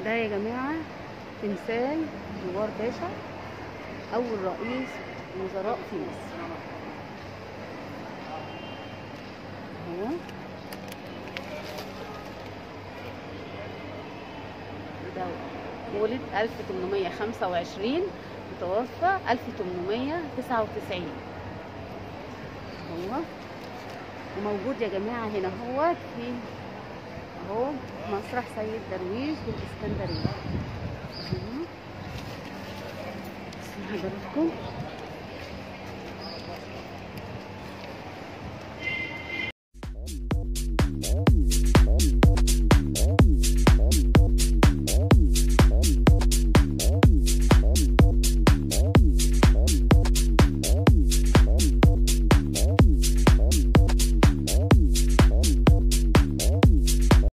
ده يا جماعة تمثال نوار باشا أول رئيس وزراء في مصر اهو ده ولد 1825 متوفى 1899 هو وموجود يا جماعة هنا هو في اهو مسرح سيد درويش بالاسكندرية اهو. بسم الله حضراتكم